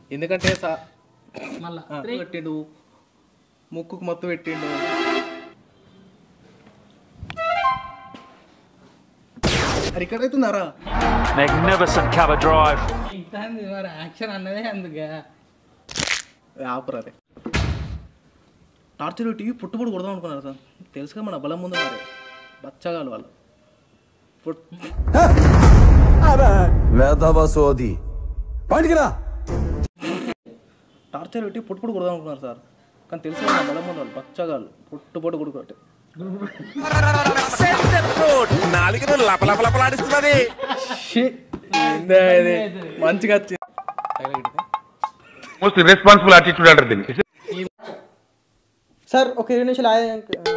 ఎందుకంటే సా మళ్ళా ఆ, పెట్టిండు ముక్కుకు మత్తు పెట్టిండు అరే ఇక్కడ అవుతున్నారా Magnificent cover drive. ఇట్లాంటి మరి యాక్షన్ అన్నదే అందుకే ఆపరా అదే టార్చర్ పెట్టి పుట్టుబడి కొడదాం అనుకున్నారు సార్ తెలుసుగా మన బలం ముందు మరి బచ్చగాలు వాళ్ళు పుట్ వేదవ సోది పండికిరా టార్చర్ పెట్టి పుట్టుబడి కొడదాం అనుకున్నారు సార్ కానీ తెలుసుగా మన బలం ముందు వాళ్ళు బచ్చగాలు పుట్టుబడి కొడుకోటి మంచిగా వచ్చింది మోస్ట్ రెస్పాన్సిబుల్ యాటిట్యూడ్ అంటారు దీన్ని సార్ ఒక ఇరవై నిమిషాలు ఆయ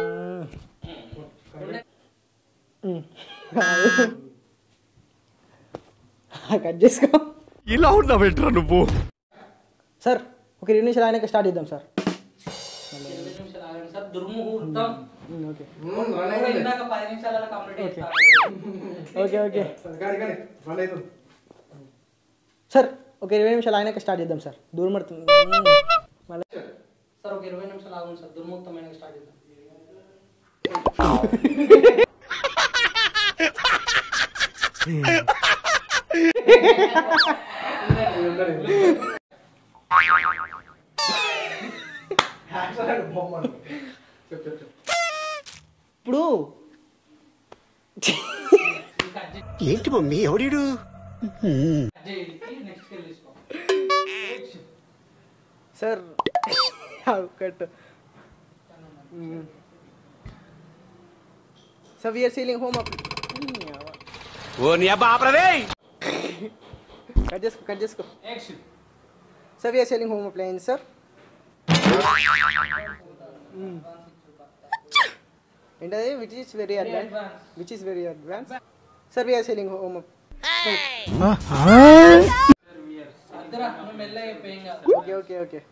కట్ చేసుకో ఇలా ఉన్నావేంట్రా నువ్వు సార్ ఒక ఇరవై నిమిషాలు ఆయనకి స్టార్ట్ చేద్దాం సార్ ఇరవై నిమిషాలు ఆగండి సార్ దుర్ముహూర్తం ఓకే ఇందాక పది నిమిషాలలో కంప్లీట్ చేస్తాను ఓకే ఓకే సార్ ఒక ఇరవై నిమిషాలు ఆయనకి స్టార్ట్ చేద్దాం సార్ దూరం పడుతుంది మళ్ళీ సార్ ఒక ఇరవై నిమిషాలు ఆగండి సార్ దుర్ముహూర్తమైన స్టార్ట్ చేద్దాం ఇప్పుడు ఏంటి మమ్మీ ఎవడీడు నెక్స్ట్ వెళ్ళి తీసుకో sir cut sir we are selling home up ఓ నీ అబ్బా ఆపరదే కట్ చేసుకో కట్ చేసుకో action sir we are selling home appliance sir ఏంటది which is very advance which is very advance sir we are selling home అద్దరా నువ్వు మెల్లగా అయిపోయింది ఓకే ఓకే ఓకే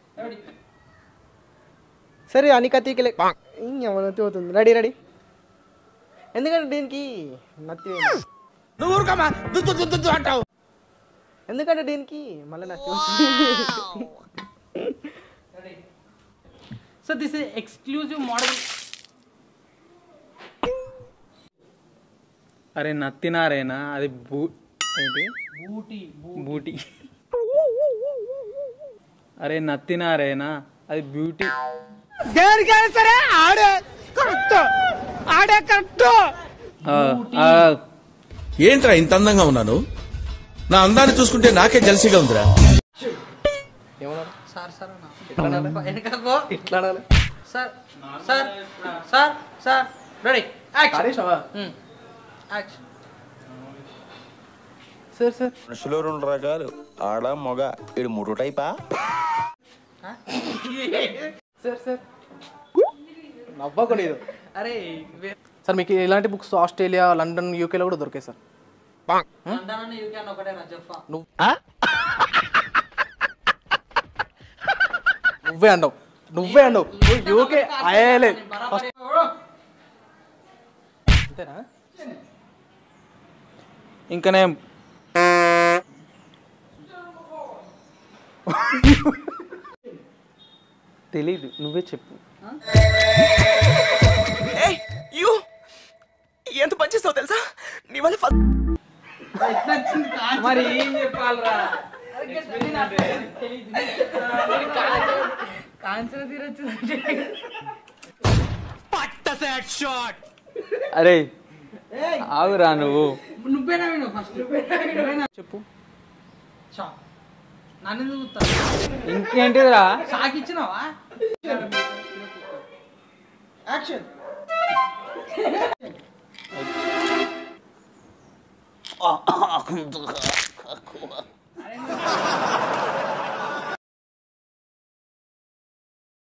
సరే అని కత్తికి నత్తి అవుతుంది రెడీ రెడీ ఎందుకంటే దీనికి నత్తి నువ్వు ఊరుకోమా దుద్దు దుద్దు దుద్దు అంటావు ఎందుకంటే దీనికి మళ్ళీ నత్తి అవుతుంది so this is exclusive model అరే నత్తినారేనా అది బూ ఏంటి బూటీ బూటీ అరే నత్తినారేనా అది బ్యూటీ దేనికైనా సరే ఆడే కరెక్ట్ ఆడే కరెక్ట్ ఆ, ఆ, ఏంట్రా ఇంత అందంగా ఉన్నాను నా అందాన్ని చూసుకుంటే నాకే జలసిగా ఉందిరా ఏమన్నారు సార్ సార్ అన్న వెనకకో ఇట్లా అనాలి sir sir sir sir ready action కాడేసావా యాక్షన్ సార్ సార్ మనుషులు రెండు రకాలు ఆడ మగ ఇడు మూడు టైపా సార్ సార్ నవ్వకలేదు అరే సార్ మీకు ఇలాంటి బుక్స్ ఆస్ట్రేలియా లండన్ యూకేలో కూడా దొరికాయి సార్ లండన్ అన్న యూకే అన్న ఒకటే జఫా నువ్వే అన్నావు నువ్వే అన్నావు నువ్వు యూకే అయ్యలే అంతేనా ఇంకనే తెలీదు నువ్వే చెప్పు ఎంత పని చేస్తావు తెలుసా నీ వల్ల మరి ఏం చెప్పాలరా కాంచన తీరొచ్చు అరే ఆగురా నువ్వు నువ్వేనా విను ఫస్ట్ చెప్పు చా నన్ను ఎందుకు చూస్తావు ఇంకేంటిదిరా షాక్ ఇచ్చినావా యాక్షన్